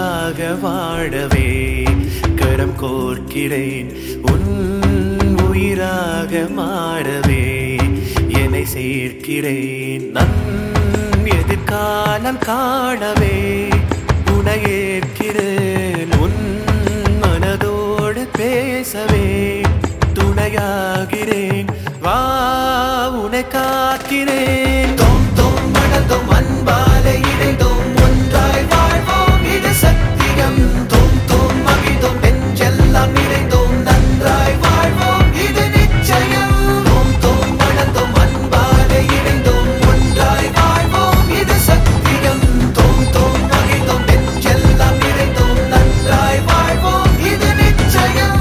உனக்காக வாழவே கரம் கோர்க்கிறேன் உன் உயிராக மாறவே என்னை சேர்க்கிறேன் நன் எதிர்காலம் காணவே உனை ஏற்கிறேன் உன் மனதோடு பேசவே துணையாகிறேன் வா உனை காக்கிறேன் தோம் தோம் மணந்தோம் அன்பாலே இணைந்தோம் ஒன்றாய் வாழ்வோம் இது சத்தியம் தோம் தோம் மகிழ்ந்தோம் நெஞ்செல்லாம் நிறைந்தோம் நன்றாய் வாழ்வோம் இது நிச்சயம் தோம் தோம் மணந்தோம் அன்பாலே இணைந்தோம் ஒன்றாய் வாழ்வோம் இது சத்தியம் தோம் தோம் மகிழ்ந்தோம் நெஞ்செல்லாம் நிறைந்தோம் நன்றாய் வாழ்வோம் இது நிச்சயம்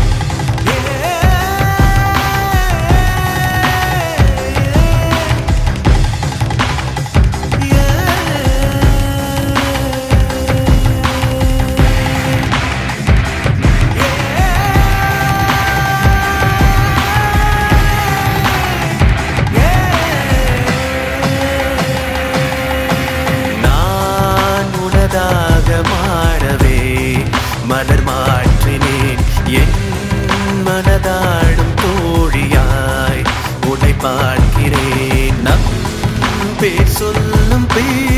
நான் உனதாக மாறவே மலர் மாற்றினேன் என் மனதாடும் தோழியாய் உன்னை பார்க்கிறேன் நம் பேர் சொல்லும் பேர்